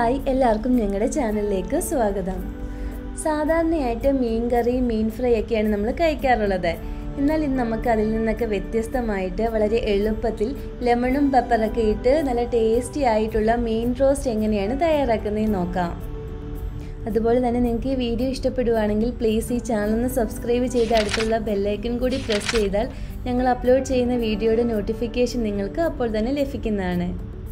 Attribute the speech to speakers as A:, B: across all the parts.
A: hi എല്ലാവർക്കും ഞങ്ങളുടെ ചാനലിലേക്ക് സ്വാഗതം സാധാരണയായിട്ട് മീൻ കറി മീൻ ഫ്രൈ ഒക്കെയാണ് നമ്മൾ കഴിക്കാറുള്ളത് എന്നാൽ ഇന്ന് നമുക്ക് അതിൽ നിന്നൊക്കെ വ്യത്യസ്തമായിട്ട് വളരെ എളുപ്പത്തിൽ ലെമണും പെപ്പറൊക്കെ ഇട്ട് നല്ല ടേസ്റ്റി ആയിട്ടുള്ള മീൻ റോസ്റ്റ് എങ്ങനെയാണ് തയ്യാറാക്കുന്നതെന്ന് നോക്കാം അതുപോലെ തന്നെ നിങ്ങൾക്ക് ഈ വീഡിയോ ഇഷ്ടപ്പെടുവാണെങ്കിൽ പ്ലീസ് ഈ ചാനൽ ഒന്ന് സബ്സ്ക്രൈബ് ചെയ്ത് അടുത്തുള്ള ബെല്ലൈക്കൺ കൂടി പ്രസ് ചെയ്താൽ ഞങ്ങൾ അപ്ലോഡ് ചെയ്യുന്ന വീഡിയോയുടെ നോട്ടിഫിക്കേഷൻ നിങ്ങൾക്ക് അപ്പോൾ തന്നെ ലഭിക്കുന്നതാണ്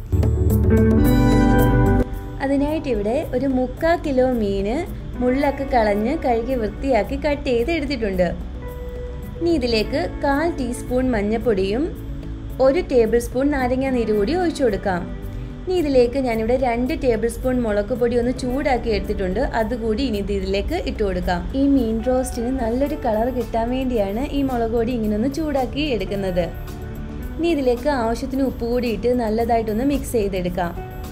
A: അതിനായിട്ട് ഇവിടെ ഒരു മുക്കാൽ കിലോ മീന് മുള്ളൊക്കെ കളഞ്ഞ് കഴുകി വൃത്തിയാക്കി കട്ട് ചെയ്ത് എടുത്തിട്ടുണ്ട് ഇനി ഇതിലേക്ക് കാൽ ടീസ്പൂൺ മഞ്ഞൾപ്പൊടിയും ഒരു ടേബിൾ സ്പൂൺ നാരങ്ങ നീര് കൂടി ഒഴിച്ചു കൊടുക്കാം ഇനി ഇതിലേക്ക് ഞാനിവിടെ രണ്ട് ടേബിൾ സ്പൂൺ മുളക് പൊടി ഒന്ന് ചൂടാക്കി എടുത്തിട്ടുണ്ട് അതുകൂടി ഇനി ഇതിലേക്ക് ഇട്ട് കൊടുക്കാം ഈ മീൻ റോസ്റ്റിന് നല്ലൊരു കളർ കിട്ടാൻ വേണ്ടിയാണ് ഈ മുളക് പൊടി ഇങ്ങനെ ഒന്ന് ചൂടാക്കി എടുക്കുന്നത് ഇനി ഇതിലേക്ക് ആവശ്യത്തിന് ഉപ്പ് കൂടി ഇട്ട് നല്ലതായിട്ടൊന്ന് മിക്സ് ചെയ്തെടുക്കാം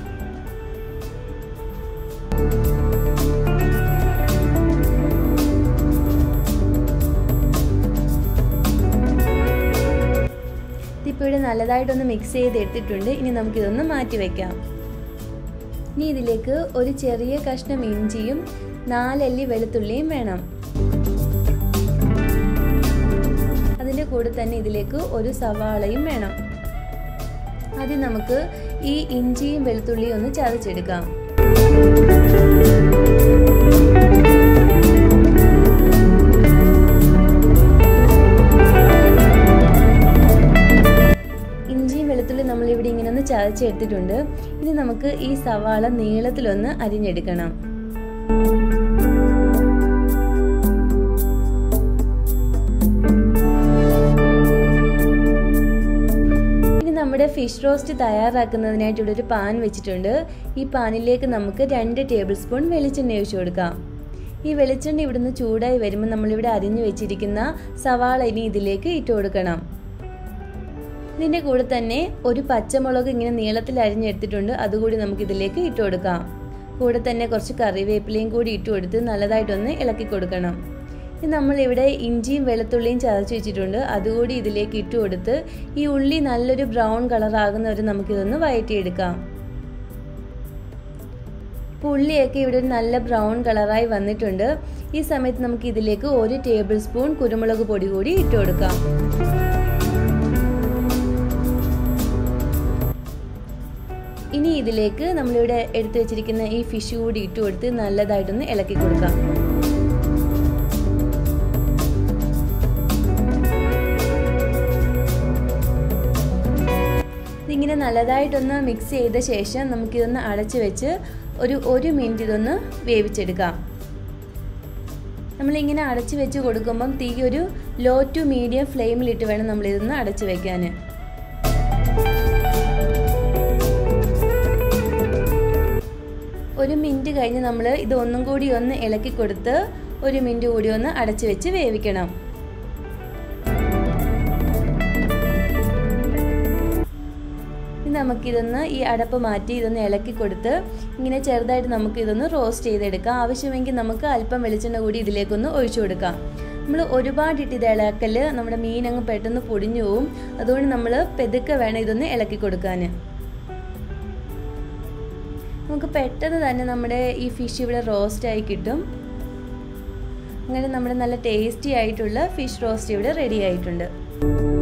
A: ഇതിപ്പോൾ ഇവിടെ നല്ലതായിട്ടൊന്ന് മിക്സ് ചെയ്ത് എടുത്തിട്ടുണ്ട് ഇനി നമുക്കിതൊന്ന് മാറ്റി വയ്ക്കാം ഇനി ഇതിലേക്ക് ഒരു ചെറിയ കഷ്ണം ഇഞ്ചിയും നാലല്ലി വെളുത്തുള്ളിയും വേണം അതിൻ്റെ കൂടെ തന്നെ ഇതിലേക്ക് ഒരു സവാളയും വേണം ആദ്യം നമുക്ക് ഈ ഇഞ്ചിയും വെളുത്തുള്ളിയും ഒന്ന് ചതച്ചെടുക്കാം ഇഞ്ചിയും വെളുത്തുള്ളി നമ്മളിവിടെ ഇങ്ങനെ ഒന്ന് ചതച്ചെടുത്തിട്ടുണ്ട് ഇനി നമുക്ക് ഈ സവാള നീളത്തിലൊന്ന് അരിഞ്ഞെടുക്കണം ഇനി നമ്മുടെ ഫിഷ് റോസ്റ്റ് തയ്യാറാക്കുന്നതിനായിട്ട് ഇവിടെ ഒരു പാൻ വെച്ചിട്ടുണ്ട് ഈ പാനിലേക്ക് നമുക്ക് രണ്ട് ടേബിൾ സ്പൂൺ വെളിച്ചെണ്ണ ഒഴിച്ചു കൊടുക്കാം ഈ വെളിച്ചെണ്ണ ഇവിടുന്ന് ചൂടായി വരുമ്പോൾ നമ്മളിവിടെ അരിഞ്ഞു വെച്ചിരിക്കുന്ന സവാള ഇനി ഇതിലേക്ക് ഇട്ട് കൊടുക്കണം ഇതിൻ്റെ കൂടെ തന്നെ ഒരു പച്ചമുളക് ഇങ്ങനെ നീളത്തിൽ അരിഞ്ഞെടുത്തിട്ടുണ്ട് അതുകൂടി നമുക്ക് ഇതിലേക്ക് ഇട്ട് കൊടുക്കാം കൂടെ തന്നെ കുറച്ച് കറിവേപ്പിലയും കൂടി ഇട്ട് കൊടുത്ത് നല്ലതായിട്ടൊന്ന് ഇളക്കി കൊടുക്കണം ഇനി നമ്മളിവിടെ ഇഞ്ചിയും വെളുത്തുള്ളിയും ചതച്ച് വെച്ചിട്ടുണ്ട് അതുകൂടി ഇതിലേക്ക് ഇട്ട് കൊടുത്ത് ഈ ഉള്ളി നല്ലൊരു ബ്രൗൺ കളറാകുന്ന വരെ നമുക്കിതൊന്ന് വഴറ്റിയെടുക്കാം ഇപ്പോൾ ഉള്ളിയൊക്കെ ഇവിടെ ഒരു നല്ല ബ്രൗൺ കളറായി വന്നിട്ടുണ്ട് ഈ സമയത്ത് നമുക്ക് ഇതിലേക്ക് ഒരു ടേബിൾ സ്പൂൺ കുരുമുളക് പൊടി കൂടി ഇട്ട് കൊടുക്കാം ഇനി ഇതിലേക്ക് നമ്മളിവിടെ എടുത്തു വെച്ചിരിക്കുന്ന ഈ ഫിഷ് കൂടി ഇട്ട് കൊടുത്ത് നല്ലതായിട്ടൊന്ന് ഇളക്കി കൊടുക്കാം ഇതിങ്ങനെ നല്ലതായിട്ടൊന്ന് മിക്സ് ചെയ്ത ശേഷം നമുക്കിതൊന്ന് അടച്ച് വെച്ച് ഒരു ഒരു മിനിറ്റ് ഇതൊന്ന് വേവിച്ചെടുക്കാം നമ്മളിങ്ങനെ അടച്ച് വെച്ച് കൊടുക്കുമ്പം തീ ഒരു ലോ ടു മീഡിയം ഫ്ലെയിമിലിട്ട് വേണം നമ്മളിതൊന്ന് അടച്ച് വെക്കാൻ ഒരു മിനിറ്റ് കഴിഞ്ഞ് നമ്മൾ ഇത് ഒന്നും കൂടി ഒന്ന് ഇളക്കി കൊടുത്ത് ഒരു മിനിറ്റ് കൂടി ഒന്ന് അടച്ചു വെച്ച് വേവിക്കണം നമുക്കിതൊന്ന് ഈ അടപ്പ് മാറ്റി ഇതൊന്ന് ഇളക്കി കൊടുത്ത് ഇങ്ങനെ ചെറുതായിട്ട് നമുക്ക് ഇതൊന്ന് റോസ്റ്റ് ചെയ്തെടുക്കാം ആവശ്യമെങ്കിൽ നമുക്ക് അല്പം വെളിച്ചെണ്ണ കൂടി ഇതിലേക്കൊന്ന് ഒഴിച്ചു കൊടുക്കാം നമ്മൾ ഒരുപാട് ഇട്ട് ഇത് ഇളക്കൽ നമ്മുടെ മീൻ അങ്ങ് പെട്ടെന്ന് പൊടിഞ്ഞു പോവും അതുകൊണ്ട് നമ്മൾ പെതുക്കെ വേണം ഇതൊന്ന് ഇളക്കി കൊടുക്കാൻ നമുക്ക് പെട്ടെന്ന് തന്നെ നമ്മുടെ ഈ ഫിഷ് ഇവിടെ റോസ്റ്റായി കിട്ടും അങ്ങനെ നമ്മുടെ നല്ല ടേസ്റ്റി ആയിട്ടുള്ള ഫിഷ് റോസ്റ്റ് ഇവിടെ റെഡി ആയിട്ടുണ്ട്